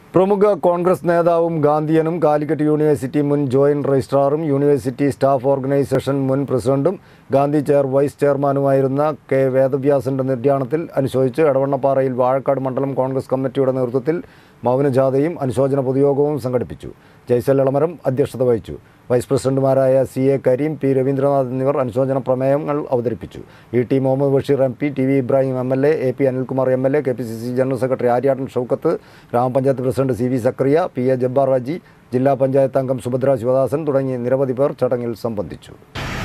പ്രമുഖ കോൺഗ്രസ് നേതാവും ഗാന്ധിയനും കാലിക്കറ്റ് യൂണിവേഴ്സിറ്റി മുൻ ജോയിന്റ് രജിസ്ട്രാറും യൂണിവേഴ്സിറ്റി സ്റ്റാഫ് ഓർഗനൈസേഷൻ മുൻ പ്രസിഡന്റും ഗാന്ധി ചെയർ വൈസ് ചെയർമാനുമായിരുന്ന കെ വേദവ്യാസന്റെ നിര്യാണത്തിൽ അനുശോചിച്ച് എടവണ്ണപ്പാറയിൽ വാഴക്കാട് മണ്ഡലം കോൺഗ്രസ് കമ്മിറ്റിയുടെ നേതൃത്വത്തിൽ മൗനജാഥയും അനുശോചന പൊതുയോഗവും സംഘടിപ്പിച്ചു ജയ്സൽ ഇളമരം അധ്യക്ഷത വഹിച്ചു വൈസ് പ്രസിഡന്റുമാരായ C A Kareem P Ravindranath എന്നിവർ അനുശോചന പ്രമേയങ്ങൾ അവതരിപ്പിച്ചു E T Muhammad Basheer M P T V Ibrahim M L A A P Anilkumar M L A K P C C general secretary Aryadan Shoukath ഗ്രാമപഞ്ചായത്ത് president C V Zakariya P A Jabbar Haji ജില്ലാ പഞ്ചായത്ത് അംഗം സുഭദ്ര ശിവദാസൻ തുടങ്ങി നിരവധി പേർ ചടങ്ങിൽ സംബന്ധിച്ചു